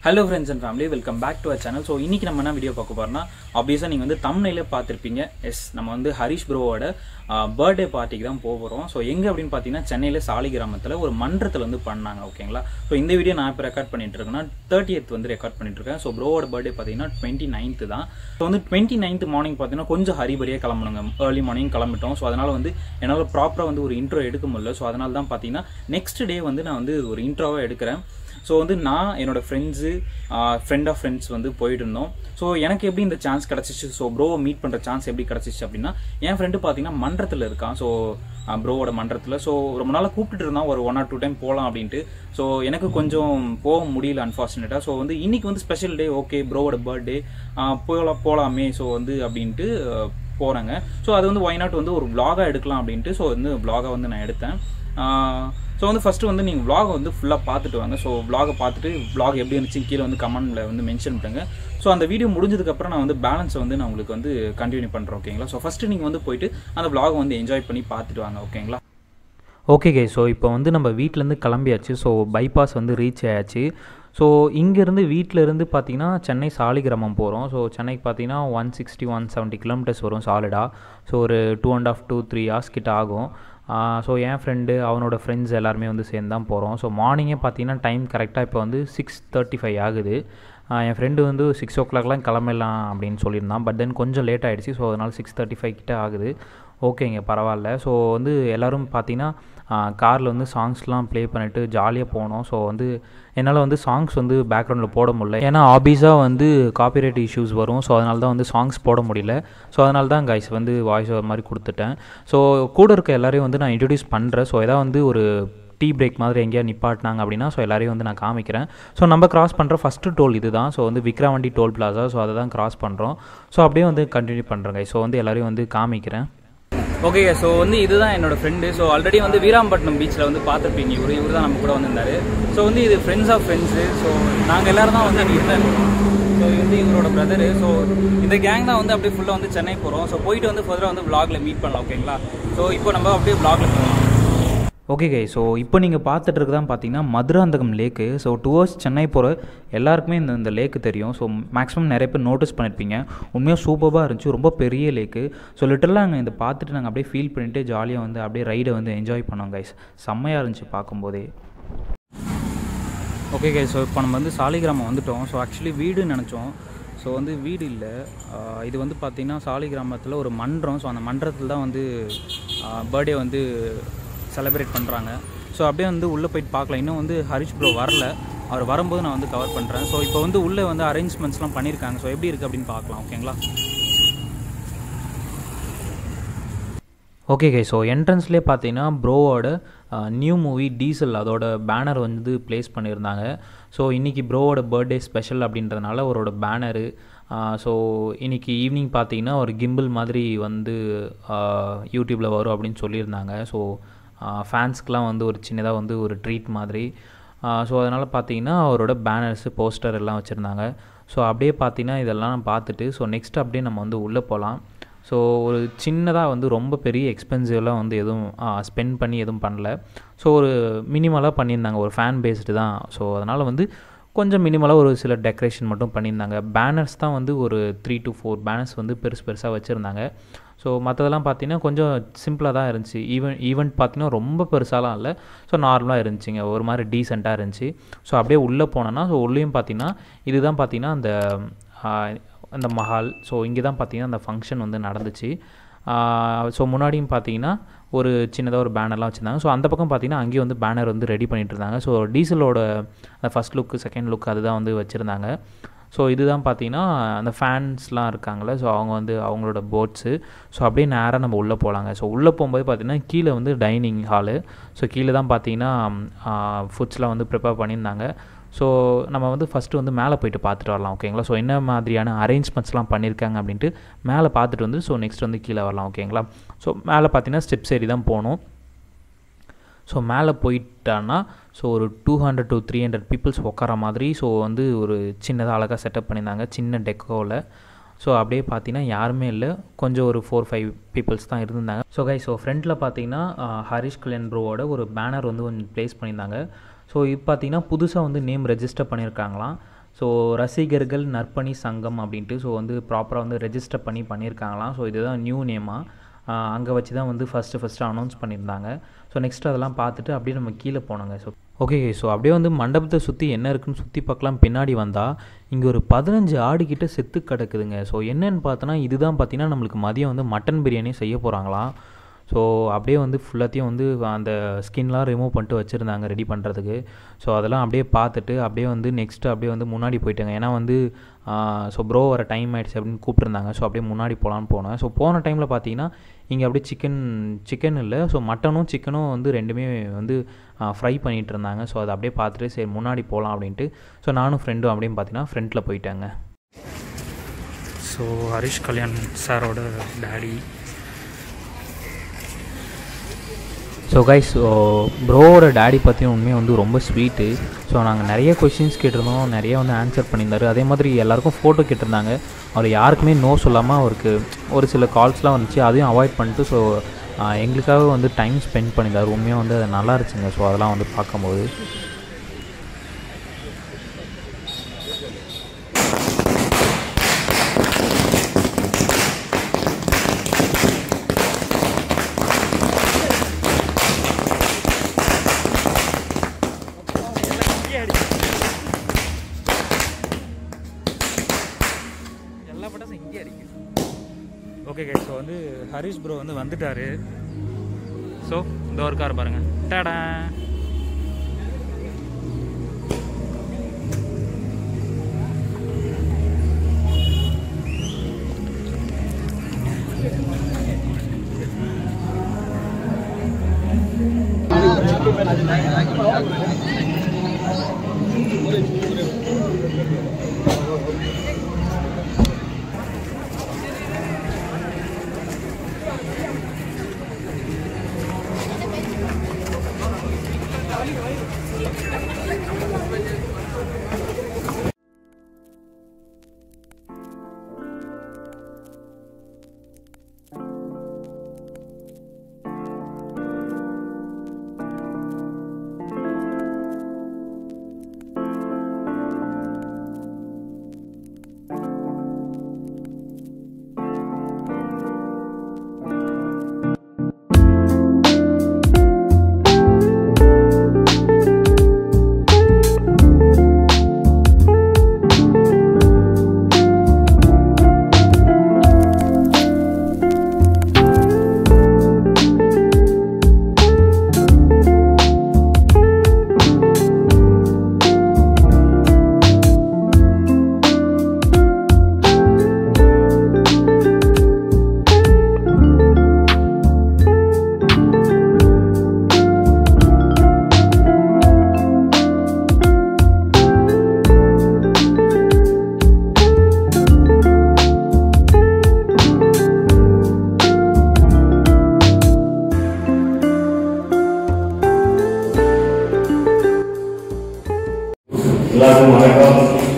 Hello friends and family welcome back to a channel so இன்னைக்கு நம்ம என்ன video பார்க்க போறோம்னா ஆப்வியஸாக நீங்கள் வந்து தமிழ்நில பார்த்துருப்பீங்க எஸ் நம்ம வந்து ஹரிஷ் ப்ரோவோட பர்த்டே பார்ட்டிக்கு தான் போக போகிறோம் ஸோ எங்கே அப்படின்னு பார்த்தீங்கன்னா சென்னையில் சாலி கிராமத்தில் ஒரு மன்றத்தில் வந்து பண்ணாங்க ஓகேங்களா ஸோ இந்த வீடியோ நான் இப்போ ரெக்கார்ட் பண்ணிட்டு இருக்கேன்னா தேர்ட்டி வந்து ரெக்கார்ட் பண்ணிட்டு இருக்கேன் ஸோ ப்ரோவோட பர்த்டே பார்த்தீங்கன்னா டுவெண்ட்டி நைன்த்து தான் ஸோ வந்து டுவெண்ட்டி நைன்த் மார்னிங் பார்த்தீங்கன்னா கொஞ்சம் ஹரிபரியாக கிளம்பணுங்க ஏர்லி மார்னிங் கிளம்பிட்டோம் ஸோ அதனால் வந்து என்னால் ப்ராப்பராக வந்து ஒரு இன்ட்ரோ எடுக்க முடியல ஸோ அதனால தான் பார்த்தீங்கன்னா நெக்ஸ்ட் டே வந்து நான் வந்து ஒரு இன்ட்ரோவாக எடுக்கிறேன் ஸோ வந்து நான் என்னோட ஃப்ரெண்ட்ஸு ஃப்ரெண்ட் ஆஃப் ஃப்ரெண்ட்ஸ் வந்து போயிட்டு இருந்தோம் ஸோ எனக்கு எப்படி இந்த சான்ஸ் கிடச்சிச்சு ஸோ ப்ரோவை மீட் பண்ணுற சான்ஸ் எப்படி கிடச்சிச்சு அப்படின்னா என் ஃப்ரெண்டு பார்த்தீங்கன்னா மன்றத்தில் இருக்கான் ஸோ ப்ரோவோட மன்றத்தில் ஸோ ரொம்ப நாளாக கூப்பிட்டுட்டு இருந்தான் ஒரு ஒன் ஆர் டூ டைம் போகலாம் அப்படின்ட்டு ஸோ எனக்கு கொஞ்சம் போக முடியல அன்ஃபார்ச்சுனேட்டாக ஸோ வந்து இன்னைக்கு வந்து ஸ்பெஷல் டே ஓகே ப்ரோவோட பர்த்டே போகலாம் போகலாமே ஸோ வந்து அப்படின்ட்டு போகிறாங்க ஸோ அது வந்து ஒய் நாட் வந்து ஒரு vlog-ஆ எடுக்கலாம் அப்படின்ட்டு ஸோ வந்து vlog-ஆ வந்து நான் எடுத்தேன் ஸோ வந்து ஃபஸ்ட்டு வந்து நீங்கள் vlog வந்து ஃபுல்லாக பார்த்துட்டு வாங்க ஸோ vlog-அ பார்த்துட்டு vlog எப்படி இருந்துச்சு கீழே வந்து கமெண்ட்ல வந்து மென்ஷன் பண்ணுங்க ஸோ அந்த வீடியோ முடிஞ்சதுக்கப்புறம் நான் வந்து பேலன்ஸை வந்து நான் உங்களுக்கு வந்து கண்டினியூ பண்ணுறேன் ஓகேங்களா ஸோ ஃபஸ்ட்டு நீங்கள் வந்து போயிட்டு அந்த vlog-அ வந்து என்ஜாய் பண்ணி பார்த்துட்டு வாங்க ஓகேங்களா ஓகே கே ஸோ இப்போ வந்து நம்ம வீட்டிலேருந்து கிளம்பியாச்சு ஸோ பைபாஸ் வந்து ரீச் ஆயாச்சு ஸோ இங்கேருந்து வீட்டிலேருந்து பார்த்தீங்கன்னா சென்னை சாலிகிராமம் போகிறோம் ஸோ சென்னைக்கு பார்த்தீங்கன்னா one sixty one seventy kilometres வரும் சாலிடாக ஸோ ஒரு two and half two three hours கிட்ட ஆகும் ஸோ என் ஃப்ரெண்டு அவனோட ஃப்ரெண்ட்ஸ் எல்லாருமே வந்து சேர்ந்து தான் போகிறோம் ஸோ மார்னிங்கே பார்த்தீங்கன்னா டைம் கரெக்டாக இப்போ வந்து சிக்ஸ் தேர்ட்டி ஃபைவ் ஆகுது ஆஹ் என் ஃப்ரெண்டு வந்து சிக்ஸ் ஓ கிளாக்லாம் கிளம்பிடலாம் அப்படின்னு சொல்லியிருந்தான் பட் தென் கொஞ்சம் லேட் ஆகிடுச்சு ஸோ அதனால் சிக்ஸ் தேர்ட்டி ஃபைவ் கிட்ட ஆகுது ஓகேங்க பரவாயில்ல ஸோ வந்து எல்லோரும் பார்த்தீங்கன்னா காரில் வந்து சாங்ஸ்லாம் ப்ளே பண்ணிவிட்டு ஜாலியாக போனோம் ஸோ வந்து என்னால் வந்து சாங்ஸ் வந்து பேக்ரவுண்டில் போட முடியல ஏன்னா ஆபீஸாக வந்து காப்பிரைட் இஷ்யூஸ் வரும் ஸோ அதனால தான் வந்து சாங்ஸ் போட முடியல ஸோ அதனால தான் கைஸ் வந்து வாய்ஸ் ஓவர் மாதிரி கொடுத்துட்டேன் ஸோ கூட இருக்க எல்லாரையும் வந்து நான் இன்ட்ரடியூஸ் பண்ணுறேன் ஸோ ஏதாவது வந்து ஒரு டீ பிரேக் மாதிரி எங்கேயா நிப்பாட்டினாங்க அப்படின்னா ஸோ எல்லாரையும் வந்து நான் காமிக்கிறேன் ஸோ நம்ம கிராஸ் பண்ணுற ஃபஸ்ட்டு டோல் இது தான் ஸோ வந்து விக்ரவாண்டி டோல் பிளாசா ஸோ அதை தான் கிராஸ் பண்ணுறோம் ஸோ அப்படியே வந்து கண்டினியூ பண்ணுறேங்க ஸோ வந்து எல்லாரையும் வந்து காமிக்கிறேன் ஓகே ஸோ வந்து இதுதான் என்னோட ஃப்ரெண்டு ஸோ ஆல்ரெடி வந்து வீராம்பட்டினம் பீச்சில் வந்து பார்த்துருப்பீங்க இவர் இவர் தான் நம்ம கூட வந்திருந்தாரு ஸோ வந்து இது ஃப்ரெண்ட்ஸ் ஆஃப் ஃப்ரெண்ட்ஸு ஸோ நாங்கள் எல்லாரும் தான் வந்து அங்கே இருந்தேன் ஸோ இது வந்து இவரோட பிரதரு ஸோ இந்த கேங் தான் வந்து அப்படியே ஃபுல்லாக வந்து சென்னை போகிறோம் ஸோ போயிட்டு வந்து ஃபர்தராக வந்து vlogல மீட் பண்ணலாம் ஓகேங்களா ஸோ இப்போ நம்ம அப்படியே vlogல போகலாம் ஓகே கை ஸோ இப்போ நீங்கள் பார்த்துட்டு இருக்கதான் பார்த்தீங்கன்னா Madurantakam lake so towards Chennai போகிற எல்லாருக்குமே இந்த இந்த லேக்கு தெரியும் ஸோ மேக்ஸிமம் நிறைய பேர் நோட்டீஸ் பண்ணியிருப்பீங்க உண்மையாக சூப்பராக இருந்துச்சு ரொம்ப பெரிய லேக்கு ஸோ லிட்டரலாக நாங்கள் இதை பார்த்துட்டு நாங்கள் அப்படியே ஃபீல் பண்ணிட்டு ஜாலியாக வந்து அப்படியே ரைடை வந்து என்ஜாய் பண்ணோம் கைஸ் செம்மையாக இருந்துச்சு பார்க்கும்போதே ஓகே கே ஸோ இப்போ நம்ம வந்து சாலிகிராமம் வந்துட்டோம் ஸோ ஆக்சுவலி வீடுன்னு நினச்சோம் ஸோ வந்து வீடு இல்லை ஆஹ் இது வந்து பார்த்திங்கன்னா சாலிகிராமத்தில் ஒரு மன்றம் ஸோ அந்த மன்றத்தில் தான் வந்து பர்த்டே வந்து செலிப்ரேட் பண்ணுறாங்க ஸோ அப்படியே வந்து உள்ளே போயிட்டு பார்க்கலாம் இன்னும் வந்து ஹரிஷ் ப்ரோ வரல அவர் வரும்போது நான் வந்து கவர் பண்ணுறேன் ஸோ இப்போ வந்து உள்ளே வந்து அரேஞ்ச்மெண்ட்ஸ்லாம் பண்ணியிருக்காங்க ஸோ எப்படி இருக்குது அப்படின்னு பார்க்கலாம் ஓகேங்களா ஓகே கை ஸோ என்ட்ரன்ஸ்லேயே பார்த்தீங்கன்னா ப்ரோவோட நியூ மூவி டீசல் அதோட பேனர் வந்து ப்ளேஸ் பண்ணியிருந்தாங்க ஸோ இன்றைக்கி ப்ரோவோட பர்த்டே ஸ்பெஷல் அப்படின்றதுனால அவரோட பேனரு ஸோ இன்றைக்கி ஈவினிங் பார்த்தீங்கன்னா ஒரு கிம்பிள் மாதிரி வந்து யூடியூப்பில் வரும் அப்படின்னு சொல்லியிருந்தாங்க ஸோ ஃபேன்ஸ்க்கெலாம் வந்து ஒரு சின்னதாக வந்து ஒரு ட்ரீட் மாதிரி ஸோ அதனால் பார்த்தீங்கன்னா அவரோட பேனர்ஸு போஸ்டர் எல்லாம் வச்சுருந்தாங்க ஸோ அப்படியே பார்த்தீங்கன்னா இதெல்லாம் பார்த்துட்டு ஸோ நெக்ஸ்ட் அப்படியே நம்ம வந்து உள்ளே போகலாம் ஸோ ஒரு சின்னதாக வந்து ரொம்ப பெரிய எக்ஸ்பென்சிவ்லாம் வந்து எதுவும் ஸ்பெண்ட் பண்ணி எதுவும் பண்ணல ஸோ ஒரு மினிமலாக பண்ணியிருந்தாங்க ஒரு ஃபேன் பேஸ்டு தான் ஸோ அதனால் வந்து கொஞ்சம் மினிமலாக ஒரு சில டெக்கரேஷன் மட்டும் பண்ணியிருந்தாங்க பேனர்ஸ் தான் வந்து ஒரு த்ரீ டு ஃபோர் பேனர்ஸ் வந்து பெருசு பெருசாக வச்சுருந்தாங்க ஸோ மற்றதெல்லாம் பார்த்தீங்கன்னா கொஞ்சம் சிம்பிளாக தான் இருந்துச்சு ஈவெண்ட் ஈவெண்ட் பார்த்தீங்கன்னா ரொம்ப பெருசாலாம் இல்லை ஸோ நார்மலாக இருந்துச்சுங்க ஒரு மாதிரி டீசெண்டாக இருந்துச்சு ஸோ அப்படியே உள்ளே போனோன்னா ஸோ உள்ளேயும் பார்த்தீங்கன்னா இதுதான் பார்த்தீங்கன்னா அந்த அந்த மஹால் ஸோ இங்கே தான் பார்த்தீங்கன்னா அந்த ஃபங்க்ஷன் வந்து நடந்துச்சு ஸோ முன்னாடியும் பார்த்தீங்கன்னா ஒரு சின்னதாக ஒரு பேனர்லாம் வச்சுருந்தாங்க ஸோ அந்த பக்கம் பார்த்தீங்கன்னா அங்கேயும் வந்து பேனர் வந்து ரெடி பண்ணிட்டு இருந்தாங்க ஸோ டீசலோட அந்த ஃபஸ்ட் லுக்கு செகண்ட் லுக் அதுதான் வந்து வச்சுருந்தாங்க ஸோ இதுதான் பார்த்தீங்கன்னா அந்த ஃபேன்ஸ்லாம் இருக்காங்களே ஸோ அவங்க வந்து அவங்களோட போட்ஸு ஸோ அப்படியே நேராக நம்ம உள்ளே போகலாங்க ஸோ உள்ளே போகும்போது பார்த்தீங்கன்னா கீழே வந்து டைனிங் ஹாலு ஸோ கீழே தான் பார்த்தீங்கன்னா ஃபுட்ஸ்லாம் வந்து ப்ரிப்பேர் பண்ணியிருந்தாங்க ஸோ நம்ம வந்து ஃபஸ்ட்டு வந்து மேலே போயிட்டு பார்த்துட்டு வரலாம் ஓகேங்களா ஸோ என்ன மாதிரியான அரேஞ்ச்மெண்ட்ஸ்லாம் பண்ணியிருக்காங்க அப்படின்ட்டு மேலே பார்த்துட்டு வந்து ஸோ நெக்ஸ்ட் வந்து கீழே வரலாம் ஓகேங்களா ஸோ மேலே பார்த்தீங்கன்னா ஸ்டெப்ஸ் ஏறி தான் போகணும் ஸோ மேலே போயிட்டான்னா ஸோ ஒரு two hundred to three hundred peoples உட்கார மாதிரி ஸோ வந்து ஒரு சின்னதாக அழகாக செட்டப் பண்ணியிருந்தாங்க சின்ன டெக்கோவில் ஸோ அப்படியே பார்த்தீங்கன்னா யாருமே இல்லை கொஞ்சம் ஒரு ஃபோர் ஃபைவ் பீப்புள்ஸ் தான் இருந்திருந்தாங்க ஸோ கை ஸோ ஃப்ரண்ட்டில் பார்த்தீங்கன்னா ஹரிஷ் கல்யாண் ப்ரோவோட ஒரு பேனர் வந்து கொஞ்சம் ப்ளேஸ் பண்ணியிருந்தாங்க ஸோ இப்போ பார்த்தீங்கன்னா புதுசாக வந்து நேம் ரெஜிஸ்டர் பண்ணியிருக்காங்களாம் ஸோ ரசிகர்கள் நற்பணி சங்கம் அப்படின்ட்டு ஸோ வந்து ப்ராப்பராக வந்து ரெஜிஸ்டர் பண்ணி பண்ணியிருக்காங்களாம் ஸோ இதுதான் நியூ நேமாக அங்கே வச்சு தான் வந்து ஃபஸ்ட்டு ஃபஸ்ட்டு அனௌன்ஸ் பண்ணியிருந்தாங்க ஸோ நெக்ஸ்ட் அதெல்லாம் பார்த்துட்டு அப்படியே நம்ம கீழே போனோங்க ஸோ ஓகே ஸோ அப்படியே வந்து மண்டபத்தை சுற்றி என்ன இருக்குன்னு சுற்றி பார்க்கலாம் பின்னாடி வந்தால் இங்கே ஒரு பதினஞ்சு ஆடுகிட்ட செத்து கிடக்குதுங்க ஸோ என்னன்னு பார்த்தோன்னா இதுதான் பார்த்தீங்கன்னா நம்மளுக்கு மதியம் வந்து மட்டன் பிரியாணி செய்ய போகிறாங்களாம் ஸோ அப்படியே வந்து ஃபுல்லாத்தையும் வந்து அந்த ஸ்கின்லாம் ரிமூவ் பண்ணிட்டு வச்சுருந்தாங்க ரெடி பண்ணுறதுக்கு ஸோ அதெல்லாம் அப்படியே பார்த்துட்டு அப்படியே வந்து நெக்ஸ்ட்டு அப்படியே வந்து முன்னாடி போயிட்டாங்க ஏன்னா வந்து ஸோ ப்ரோ வர டைம் ஆயிடுச்சு அப்படின்னு கூப்பிட்டுருந்தாங்க ஸோ அப்படியே முன்னாடி போகலான்னு போனேன் ஸோ போன டைமில் பார்த்தீங்கன்னா இங்கே அப்படியே சிக்கன் சிக்கன் இல்லை ஸோ மட்டனும் சிக்கனும் வந்து ரெண்டுமே வந்து ஃப்ரை பண்ணிகிட்டு இருந்தாங்க ஸோ அதை அப்படியே பார்த்துட்டு சரி முன்னாடி போகலாம் அப்படின்ட்டு ஸோ நானும் ஃப்ரெண்டும் அப்படின்னு பார்த்தீங்கன்னா ஃப்ரண்ட்டில் போயிட்டாங்க ஸோ ஹரிஷ் கல்யாண் சாரோட டேடி ஸோ கைஸ் ஸோ ப்ரோவோட டேடி பற்றியும் உண்மையாக வந்து ரொம்ப ஸ்வீட்டு ஸோ நாங்கள் நிறைய கொஷின்ஸ் கேட்டிருந்தோம் நிறைய வந்து ஆன்சர் பண்ணியிருந்தாரு அதே மாதிரி எல்லாருக்கும் ஃபோட்டோ கேட்டிருந்தாங்க அவர் யாருக்குமே நோ சொல்லாமல் அவருக்கு ஒரு சில கால்ஸ்லாம் வந்துச்சு அதையும் அவாய்ட் பண்ணிட்டு ஸோ எங்களுக்காக வந்து டைம் ஸ்பெண்ட் பண்ணியிருந்தார் உண்மையாக வந்து அது நல்லா இருந்துச்சுங்க ஸோ அதெல்லாம் வந்து பார்க்கும்போது எல்லா பட்டாசும் இங்கே அடிக்குது ஓகே கைஸ் ஸோ வந்து ஹரிஷ் ப்ரோ வந்து வந்துட்டாரு ஸோ இந்த ஒரு கார் பாருங்க டடா எல்லாருக்கும் வணக்கம்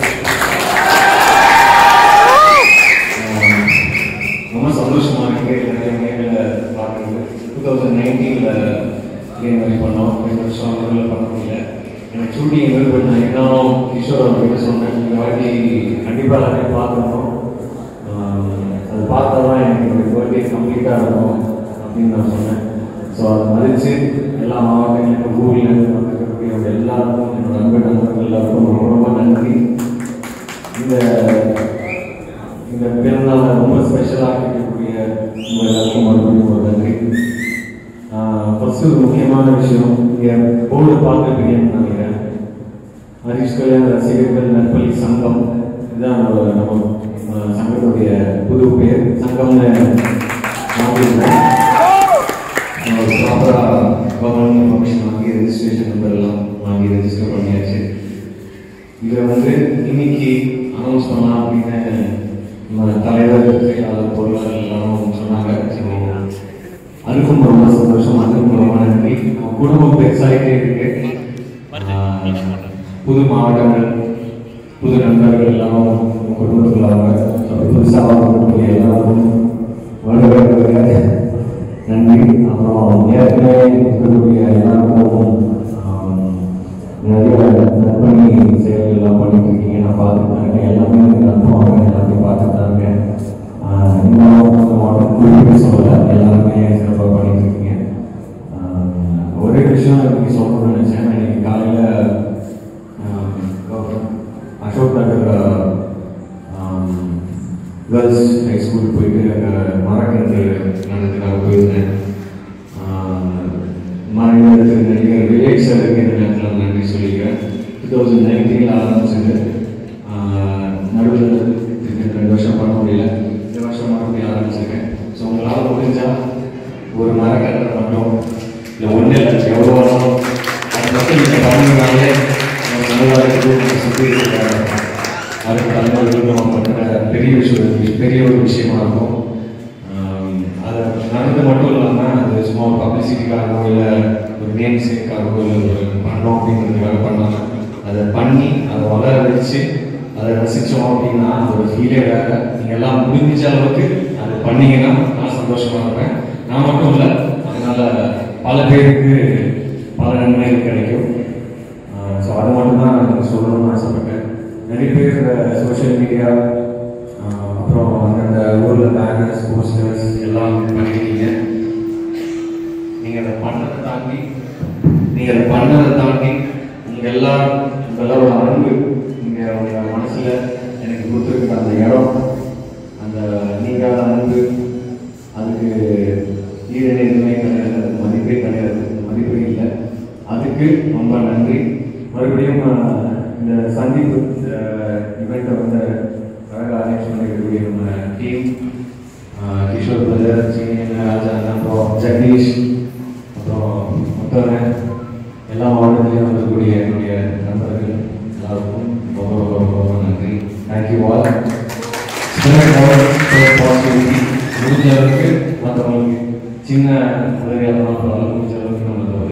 ஆஹ் ரொம்ப சந்தோஷமா இருக்கு நிறைய நேரில் பார்க்குறது டூ தௌசண்ட் நைன்டீனில் இதே மாதிரி பண்ணோம் ரெண்டு வருஷம் நடுவில் பண்ண முடியல எனக்கு ஷூட்டிங் எதிர்ப்பு பண்ண இன்னும் கிஷோர் அவர்கிட்ட சொன்னேன் இந்த வாட்டி கண்டிப்பாக எல்லாரையும் பார்க்கணும் ஆஹ் அது பார்த்தா தான் எனக்கு பர்த்டே கம்ப்ளீட்டாக இருக்கும் அப்படின்னு நான் சொன்னேன் ஸோ அதை மதித்து எல்லா மாவட்டங்களுக்கும் ஊரில் இருக்கக்கூடிய எல்லாருக்கும் என்னோட நண்பர் நண்பர்கள் எல்லாருக்கும் ரொம்ப ரொம்ப நன்றி இந்த இந்த பிறந்தநாளை ரொம்ப ஸ்பெஷலாக இருக்கக்கூடிய உங்கள் எல்லாருக்கும் மறுபடியும் ஒரு நன்றி ஃபர்ஸ்ட் ஒரு முக்கியமான விஷயம் இங்கே போர்டு பார்த்துருப்பீங்கன்னு நினைக்கிறேன் ஹரிஷ் கல்யாண ரசிகர்கள் நற்பலி சங்கம் இதுதான் நம்ம நம்ம அஹ், சங்கத்துடைய புது பேர் சங்கம்னு மாற்றிருக்கோம் ப்ராப்பராக கவர்மெண்ட் இன்ஃபர்மேஷன் வாங்கி ரெஜிஸ்ட்ரேஷன் நம்பர் எல்லாம் வாங்கி ரெஜிஸ்டர் பண்ணியாச்சு இதை வந்து இன்னைக்கு அனௌன்ஸ் பண்ணலாம் அப்படின்னு நம்ம தலைவர் செயலாளர் பொருளாளர் எல்லாரும் சொன்னாங்க So, அதுக்கும் ரொம்ப சந்தோஷம் அதுக்கும் ரொம்ப நன்றி நம்ம குடும்பம் பெருசாகிட்டே இருக்கு ஆஹ், புது மாவட்டங்கள் புது நண்பர்கள் எல்லாரும் நம்ம குடும்பத்தில் அவங்க புதுசாக வரக்கூடிய எல்லாரும் வருகிறவங்க நன்றி அப்புறம் ஏற்கனவே இருக்கக்கூடிய எல்லாருக்கும் ஆம், நிறைய நற்பணி செயல்கள் எல்லாம் பண்ணிட்டு இருக்கீங்க நான் கேர்ள்ஸ் ஹை ஸ்கூல் போயிட்டு அங்கே மரக்கன்று நடந்துக்காக போயிருந்தேன் மறைந்த திரு நடிகர் விவேக் சாருக்கு இந்த நேரத்தில் நன்றி சொல்லிக்கிறேன் டூ தௌசண்ட் நைன்டீனில் ஆரம்பிச்சது நடுவில் ரெண்டு வருஷம் பண்ண முடியல இந்த வருஷம் மறுபடியும் ஆரம்பிச்சிருக்கேன் ஸோ உங்களால் முடிஞ்சால் ஒரு மரக்கன்றை மட்டும் இல்லை ஒன்றும் இல்லை எவ்வளோ வேணாலும் அது மட்டும் நீங்கள் பண்ணுறதுனாலே நம்ம நல்லா இருக்குது சுற்றி இருக்கிற அதுக்கு தலைவர்கள் நம்ம பண்ணுற பெரிய விஷயம் பெரிய ஒரு விஷயமா இருக்கும் ஆம், அது நடந்து மட்டும் இல்லாமல் அது சும்மா ஒரு பப்ளிசிட்டிக்காகவோ இல்லை ஒரு நேம் சேக்காகவோ இல்லை ஒரு பண்ணோம் அப்படிங்கிறதுக்காக பண்ணாமல் அதை பண்ணி அதை வளர வச்சு அதை ரசித்தோம் அப்படின்னா அதோட ஃபீலே வேற நீங்கள் எல்லாம் முடிஞ்ச அளவுக்கு அதை பண்ணீங்கன்னா நான் சந்தோஷமா இருப்பேன் நான் மட்டும் இல்லை அதனால பல பேருக்கு பல நன்மைகள் கிடைக்கும் ஸோ அது மட்டும் தான் நான் சொல்லணும்னு ஆசைப்பட்டேன் நிறைய பேர் சோஷியல் மீடியா அப்புறம் அந்தந்த ஊரில் பேனர்ஸ் போஸ்டர்ஸ் எல்லாம் பண்ணிருக்கீங்க நீங்கள் அதை பண்ணதை தாண்டி நீங்கள் அதை பண்ணதை தாண்டி நீங்கள் எல்லாரும் உங்கள் எல்லாரோட அன்பு நீங்கள் உங்கள் மனசில் எனக்கு கொடுத்துருக்க அந்த இடம் அந்த நீங்காத அன்பு அதுக்கு ஈரணை எதுவுமே கிடையாது அதுக்கு மதிப்பே கிடையாது மதிப்பே இல்லை அதுக்கு ரொம்ப நன்றி மறுபடியும் அஹ், இந்த சந்திப்பு இந்த இவெண்ட்டை வந்து அழகாக அரேஞ்ச் பண்ணிருக்கக்கூடிய நம்ம டீம் கிஷோர் பிரதர் சீனியன் ராஜா அப்புறம் ஜெகதீஷ் அப்புறம் முத்தவரன் எல்லா மாவட்டத்திலையும் இருக்கக்கூடிய என்னுடைய நண்பர்கள் எல்லாருக்கும் ரொம்ப ரொம்ப ரொம்ப ரொம்ப நன்றி தேங்க்யூ ஆல் பாசிட்டிவிட்டி முடிஞ்ச அளவுக்கு மற்றவங்களுக்கு சின்ன உதவியாக இருந்தாலும் பரவாயில்ல, முடிஞ்ச அளவுக்கு நம்ம அதை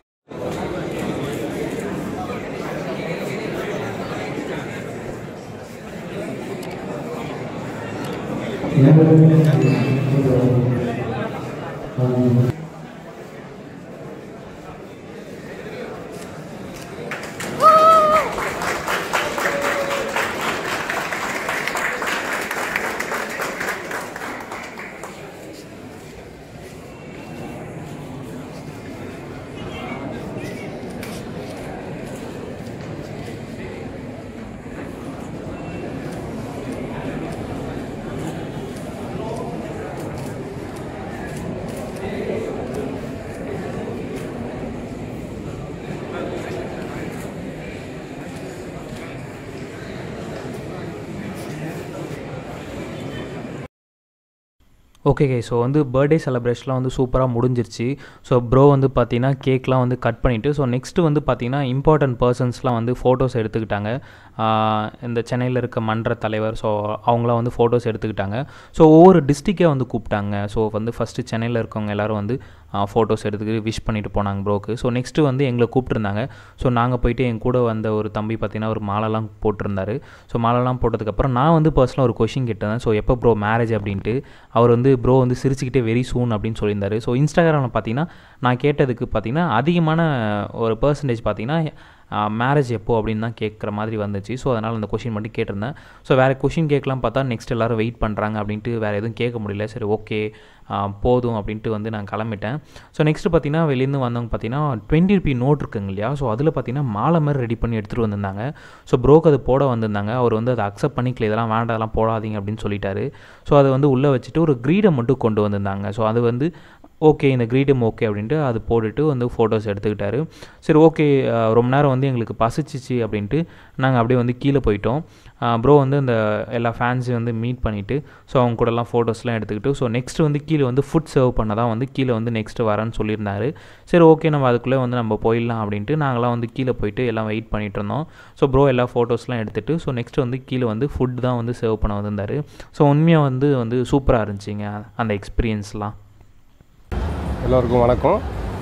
ஓகே கே ஸோ வந்து பர்த்டே செலிப்ரேஷன்லாம் வந்து சூப்பராக முடிஞ்சிருச்சு ஸோ ப்ரோ வந்து பார்த்தீங்கன்னா கேக்லாம் வந்து கட் பண்ணிவிட்டு ஸோ நெக்ஸ்ட்டு வந்து பார்த்தீங்கன்னா இம்பார்ட்டன்ட் பர்சன்ஸ்லாம் வந்து ஃபோட்டோஸ் எடுத்துக்கிட்டாங்க ஆஹ் இந்த சென்னையில் இருக்க மன்ற தலைவர் ஸோ அவங்களாம் வந்து ஃபோட்டோஸ் எடுத்துக்கிட்டாங்க ஸோ ஒவ்வொரு டிஸ்ட்ரிக்டே வந்து கூப்பிட்டாங்க ஸோ வந்து ஃபஸ்ட்டு சென்னையில் இருக்கவங்க எல்லோரும் வந்து ஃபோட்டோஸ் எடுத்துக்கிட்டு விஷ் பண்ணிட்டு போனாங்க ப்ரோக்கு ஸோ நெக்ஸ்ட்டு வந்து எங்களை கூப்பிட்டுருந்தாங்க ஸோ நாங்கள் போயிட்டு என் கூட வந்த ஒரு தம்பி பார்த்தீங்கன்னா ஒரு மாலைலாம் போட்டிருந்தாரு ஸோ மாலைலாம் போட்டதுக்கப்புறம் நான் வந்து பர்சனலாக ஒரு கொஷின் கேட்டேன் ஸோ எப்போ ப்ரோ மேரேஜ் அப்படின்ட்டு அவர் வந்து ப்ரோ வந்து சிரிச்சுக்கிட்டே வெரி சூன் அப்படின்னு சொல்லியிருந்தாரு ஸோ இன்ஸ்டாகிராமில் பார்த்தீங்கன்னா நான் கேட்டதுக்கு பார்த்தீங்கன்னா அதிகமான ஒரு பர்சன்டேஜ் பார்த்தீங்கன்னா மேரேஜ் எப்போ அப்படின்னு தான் கேட்குற மாதிரி வந்துச்சு ஸோ அதனால் அந்த கொஷின் மட்டும் கேட்டிருந்தேன் ஸோ வேறு கொஷின் கேட்கலாம் பார்த்தா நெக்ஸ்ட் எல்லோரும் வெயிட் பண்ணுறாங்க அப்படின்ட்டு வேறு எதுவும் கேட்க முடியல சரி ஓகே போதும் அப்படின்ட்டு வந்து நான் கிளம்பிட்டேன் ஸோ நெக்ஸ்ட்டு பார்த்தீங்கன்னா வெளியேருந்து வந்தவங்க பார்த்தீங்கன்னா டுவெண்ட்டி ருபி நோட் இருக்குங்க இல்லையா ஸோ அதில் பார்த்தீங்கன்னா மாலை மாதிரி ரெடி பண்ணி எடுத்துகிட்டு வந்திருந்தாங்க ஸோ ப்ரோக்கு அது போட வந்திருந்தாங்க அவர் வந்து அதை அக்செப்ட் பண்ணிக்கல இதெல்லாம் வேண்டாம் அதெல்லாம் போடாதீங்க அப்படின்னு சொல்லிட்டாரு ஸோ அதை வந்து உள்ளே வச்சுட்டு ஒரு க்ரீடை மட்டும் கொண்டு வந்திருந்தாங்க ஸோ அது வந்து ஓகே இந்த க்ரீடம் ஓகே அப்படின்ட்டு அது போட்டுட்டு வந்து ஃபோட்டோஸ் எடுத்துக்கிட்டாரு சரி ஓகே ரொம்ப நேரம் வந்து எங்களுக்கு பசிச்சிச்சு அப்படின்ட்டு நாங்கள் அப்படியே வந்து கீழே போயிட்டோம் ப்ரோ வந்து இந்த எல்லா ஃபேன்ஸையும் வந்து மீட் பண்ணிவிட்டு ஸோ அவங்க கூடலாம் ஃபோட்டோஸ்லாம் எடுத்துக்கிட்டு ஸோ நெக்ஸ்ட் வந்து கீழே வந்து ஃபுட் சர்வ் பண்ண தான் வந்து கீழே வந்து நெக்ஸ்ட்டு வரேன்னு சொல்லியிருந்தாரு சரி ஓகே நம்ம அதுக்குள்ளே வந்து நம்ம போயிடலாம் அப்படின்ட்டு நாங்களாம் வந்து கீழே போயிட்டு எல்லாம் வெயிட் பண்ணிட்டு இருந்தோம் ஸோ ப்ரோ எல்லா ஃபோட்டோஸ்லாம் எடுத்துகிட்டு ஸோ நெக்ஸ்ட் வந்து கீழே வந்து ஃபுட் தான் வந்து சர்வ் பண்ண வந்திருந்தார் ஸோ உண்மையாக வந்து வந்து சூப்பராக இருந்துச்சுங்க அந்த எக்ஸ்பீரியன்ஸ்லாம் எல்லோருக்கும் வணக்கம்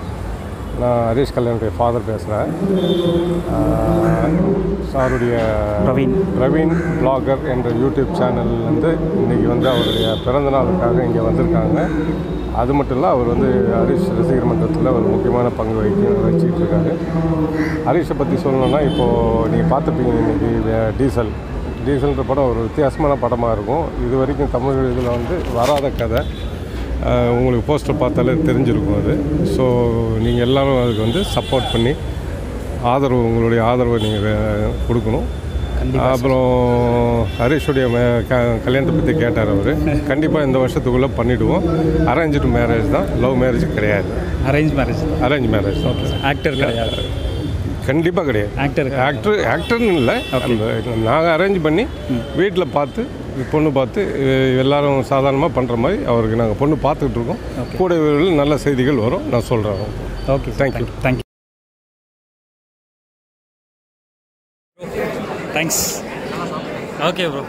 நான் ஹரீஷ் கல்யாணுடைய ஃபாதர் பேசுகிறேன் சாருடைய பிரவீன். பிரவீன் பிளாகர் என்ற யூடியூப் சேனல்லேருந்து இன்றைக்கி வந்து அவருடைய பிறந்த நாளுக்காக இங்கே வந்திருக்காங்க அது மட்டும் இல்லை அவர் வந்து ஹரிஷ் ரசிகர் மன்றத்தில் ஒரு முக்கியமான பங்கு வகிக்க வச்சுக்கிட்டு இருக்காரு ஹரிஷை பற்றி சொல்லணும்னா இப்போது நீங்கள் பார்த்துப்பீங்க இன்றைக்கி டீசல் டீசல்ன்ற படம் ஒரு வித்தியாசமான படமாக இருக்கும் இது வரைக்கும் தமிழ் இதில் வந்து வராத கதை அஹ் உங்களுக்கு போஸ்டர் பார்த்தாலே தெரிஞ்சிருக்கும் அது ஸோ நீங்கள் எல்லாரும் அதுக்கு வந்து சப்போர்ட் பண்ணி ஆதரவு உங்களுடைய ஆதரவை நீங்கள் கொடுக்கணும் அப்புறம் ஹரிஷுடைய மே- க- கல்யாணத்தை பற்றி கேட்டார் அவர் கண்டிப்பாக இந்த வருஷத்துக்குள்ளே பண்ணிவிடுவோம் அரேஞ்சு மேரேஜ் தான் லவ் மேரேஜ் கிடையாது அரேஞ்ச் மேரேஜ் அரேஞ்ச் மேரேஜ் தான் ஆக்டர் கிடையாது கண்டிப்பாக கிடையாது ஆக்டர் ஆக்டர் ஆக்டர்னு இல்லை நாங்கள் அரேஞ்ச் பண்ணி வீட்டில் பார்த்து பொண்ணு பார்த்து அஹ், எல்லாரும் சாதாரணமாக பண்ணுற மாதிரி அவருக்கு நாங்கள் பொண்ணு பார்த்துக்கிட்டு இருக்கோம் கூட விரைவில் நல்ல செய்திகள் வரும் நான் சொல்கிறேன் okay thank you thank you thanks okay bro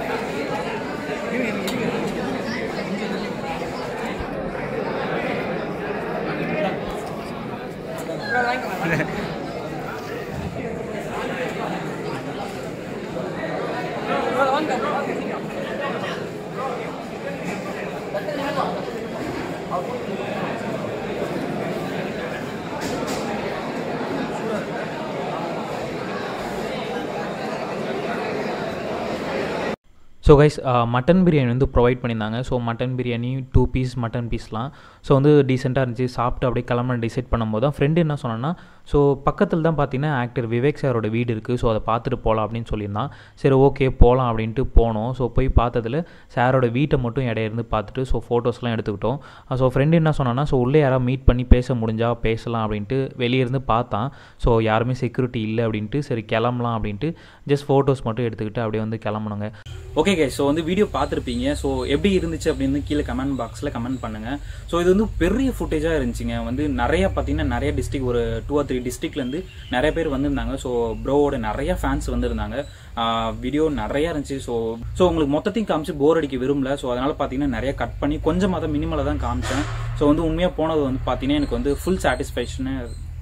so guys mutton biryani வந்து ப்ரொவைட் பண்ணியிருந்தாங்க so mutton biryani two piece mutton பீஸ்லாம் ஸோ வந்து டீசெண்டாக இருந்துச்சு சாப்பிட்டு அப்படியே கிளம்ப டிசைட் பண்ணும்போது தான் ஃப்ரெண்டு என்ன சொன்னான்னா ஸோ பக்கத்தில் தான் பார்த்தீங்கன்னா ஆக்டர் விவேக் சாரோட வீடு இருக்குது ஸோ அதை பார்த்துட்டு போகலாம் அப்படின்னு சொல்லியிருந்தான் சரி ஓகே போகலாம் அப்படின்ட்டு போனோம் ஸோ போய் பார்த்ததுல சாரோட வீட்டை மட்டும் இடையில இருந்து பார்த்துட்டு ஸோ ஃபோட்டோஸ்லாம் எடுத்துக்கிட்டோம் ஸோ ஃப்ரெண்டு என்ன சொன்னான்னா ஸோ உள்ளே யாராவது மீட் பண்ணி பேச முடிஞ்சா பேசலாம் அப்படின்ட்டு வெளியே இருந்து பார்த்தான் ஸோ யாருமே செக்யூரிட்டி இல்லை அப்படின்ட்டு சரி கிளம்பலாம் அப்படின்ட்டு ஜஸ்ட் ஃபோட்டோஸ் மட்டும் எடுத்துக்கிட்டு அப்படியே வந்து கிளம்புனோங்க ஓகே கே ஸோ வந்து வீடியோ பார்த்துருப்பீங்க ஸோ எப்படி இருந்துச்சு அப்படின்னு கீழே கமெண்ட் பாக்ஸில் கமெண்ட் பண்ணுங்க ஸோ இது வந்து பெரிய ஃபுட்டேஜாக இருந்துச்சுங்க வந்து நிறைய பார்த்தீங்கன்னா நிறைய டிஸ்ட்ரிக் ஒரு டூ ஆர் த்ரீ டிஸ்ட்ரிக்ட்லேருந்து நிறைய பேர் வந்திருந்தாங்க ஸோ ப்ரோவோட நிறைய ஃபேன்ஸ் வந்திருந்தாங்க வீடியோ நிறைய இருந்துச்சு ஸோ ஸோ உங்களுக்கு மொத்தத்தையும் காமிச்சு போர் அடிக்க விரும்பல ஸோ அதனால பார்த்தீங்கன்னா நிறைய கட் பண்ணி கொஞ்சமாக தான் மினிமலாக தான் காமிச்சேன் ஸோ வந்து உண்மையாக போனது வந்து பார்த்தீங்கன்னா எனக்கு வந்து ஃபுல் சாட்டிஸ்ஃபேக்ஷனு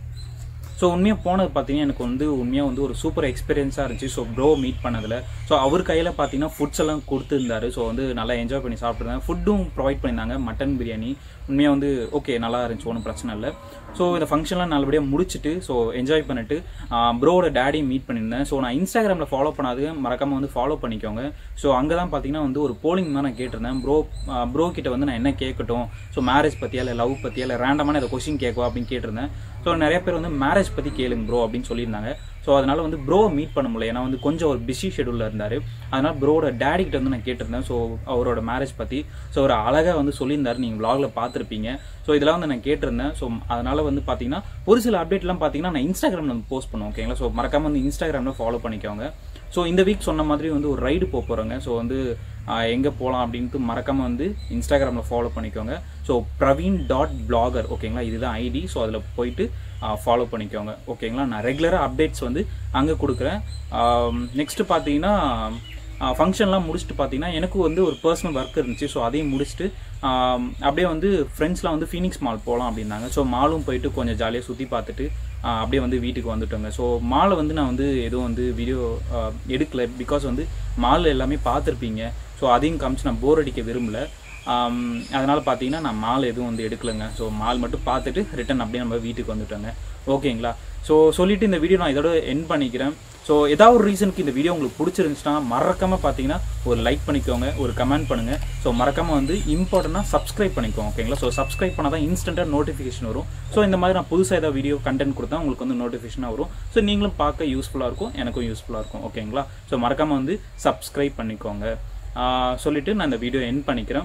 ஸோ உண்மையாக போனது பார்த்தீங்கன்னா எனக்கு வந்து உண்மையாக வந்து ஒரு சூப்பர் எக்ஸ்பீரியன்ஸாக இருந்துச்சு ஸோ ப்ரோ மீட் பண்ணதில் ஸோ அவர் கையில் பார்த்தீங்கன்னா ஃபுட்ஸ் எல்லாம் கொடுத்துருந்தாரு ஸோ வந்து நல்லா என்ஜாய் பண்ணி சாப்பிட்ருந்தேன் ஃபுட்டும் ப்ரொவைட் பண்ணியிருந்தாங்க மட்டன் பிரியாணி உண்மையாக வந்து ஓகே நல்லா இருந்துச்சு ஒன்றும் பிரச்சனை இல்லை ஸோ இந்த ஃபங்க்ஷன்லாம் நல்லபடியாக முடிச்சுட்டு ஸோ என்ஜாய் பண்ணிட்டு ப்ரோவோட டேடி மீட் பண்ணியிருந்தேன் ஸோ நான் இன்ஸ்டாகிராமில் ஃபாலோ பண்ணாது மறக்காமல் வந்து ஃபாலோ பண்ணிக்கோங்க ஸோ அங்கே தான் பார்த்தீங்கன்னா வந்து ஒரு போலிங் தான் நான் கேட்டிருந்தேன் ப்ரோ ப்ரோ கிட்ட வந்து நான் என்ன கேட்கட்டும் ஸோ மேரேஜ் பற்றியா இல்லை லவ் பற்றியா இல்லை ரேண்டமான இதை கொஸ்டின் கேட்கவா அப்படின்னு கேட்டிருந்தேன் ஸோ நிறைய பேர் வந்து மேரேஜ் பற்றி கேளுங்க ப்ரோ அப்படின்னு சொல்லியிருந்தாங்க ஸோ அதனால வந்து ப்ரோ மீட் பண்ண முடியல ஏன்னா வந்து கொஞ்சம் ஒரு பிஸி ஷெடியூலில் இருந்தார் அதனால ப்ரோட டேடி கிட்ட வந்து நான் கேட்டிருந்தேன் ஸோ அவரோட மேரேஜ் பற்றி ஸோ ஒரு அழகாக வந்து சொல்லியிருந்தாரு நீங்கள் vlogல பார்த்துருப்பீங்க ஸோ இதெல்லாம் வந்து நான் கேட்டிருந்தேன் ஸோ அதனால வந்து பார்த்தீங்கன்னா ஒரு சில அப்டேட்லாம் பார்த்தீங்கன்னா நான் இன்ஸ்டாகிராமில் வந்து போஸ்ட் பண்ணுவோம் ஓகேங்களா ஸோ மறக்காம வந்து இன்ஸ்டாகிராமில் ஃபாலோ பண்ணிக்கோங்க ஸோ இந்த வீக் சொன்ன மாதிரி வந்து ஒரு ரைடு போக போகிறோங்க ஸோ வந்து எங்கே போகலாம் அப்படின்ட்டு மறக்காம வந்து இன்ஸ்டாகிராமில் ஃபாலோ பண்ணிக்கோங்க ஸோ பிரவீன் டாட் பிளாகர் ஓகேங்களா இதுதான் ஐடி ஸோ அதில் போயிட்டு ஃபாலோ பண்ணிக்கோங்க ஓகேங்களா நான் ரெகுலராக அப்டேட்ஸ் வந்து அங்கே கொடுக்குறேன் நெக்ஸ்ட்டு பார்த்தீங்கன்னா ஃபங்க்ஷன்லாம் முடிச்சுட்டு பார்த்தீங்கன்னா எனக்கு வந்து ஒரு பர்சனல் ஒர்க் இருந்துச்சு ஸோ அதையும் முடிச்சுட்டு ஆம், அப்படியே வந்து ஃப்ரெண்ட்ஸ்லாம் வந்து ஃபீனிக்ஸ் மால் போகலாம் அப்படின்னாங்க ஸோ மாலும் போயிட்டு கொஞ்சம் ஜாலியாக சுற்றி பார்த்துட்டு ஆ, அப்படியே வந்து வீட்டுக்கு வந்துட்டோங்க ஸோ மாலை வந்து நான் வந்து எதுவும் வந்து வீடியோ எடுக்கல பிகாஸ் வந்து மால் எல்லாமே பார்த்துருப்பீங்க ஸோ அதையும் காமிச்சு நான் போர் அடிக்க விரும்பல ஆம், அதனால பார்த்தீங்கன்னா நான் மால் எதுவும் வந்து எடுக்கலைங்க ஸோ மால் மட்டும் பார்த்துட்டு ரிட்டன் அப்படியே நம்ம வீட்டுக்கு வந்துட்டோங்க ஓகேங்களா ஸோ சொல்லிட்டு இந்த வீடியோ நான் இதோட என் பண்ணிக்கிறேன் ஸோ ஏதாவது ஒரு ரீசனுக்கு இந்த வீடியோ உங்களுக்கு பிடிச்சிருந்துச்சுன்னா மறக்காம பார்த்தீங்கன்னா ஒரு லைக் பண்ணிக்கோங்க ஒரு கமெண்ட் பண்ணுங்க ஸோ மறக்காம வந்து இம்பார்ட்டண்டாக சப்ஸ்கிரைப் பண்ணிக்கோங்க ஓகேங்களா ஸோ சப்ஸ்கிரைப் பண்ணால் தான் இன்ஸ்டண்ட்டாக நோட்டிஃபிகேஷன் வரும் ஸோ இந்த மாதிரி நான் புதுசாக ஏதாவது வீடியோ கண்டென்ட் கொடுத்தா உங்களுக்கு வந்து நோட்டிஃபிகேஷனாக வரும் ஸோ நீங்களும் பார்க்க யூஸ்ஃபுல்லாக இருக்கும் எனக்கும் யூஸ்ஃபுல்லாக இருக்கும் ஓகேங்களா ஸோ மறக்காம வந்து சப்ஸ்கிரைப் பண்ணிக்கோங்க ஆஹ் சொல்லிட்டு நான் இந்த வீடியோ என் பண்ணிக்கிறேன்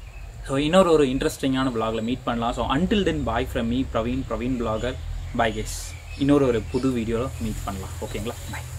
ஸோ இன்னொரு ஒரு இன்ட்ரெஸ்டிங்கான vlogல மீட் பண்ணலாம் so until then bye from me Praveen Praveen blogger bye guys இன்னொரு ஒரு புது வீடியோவில் மீட் பண்ணலாம் ஓகேங்களா பாய்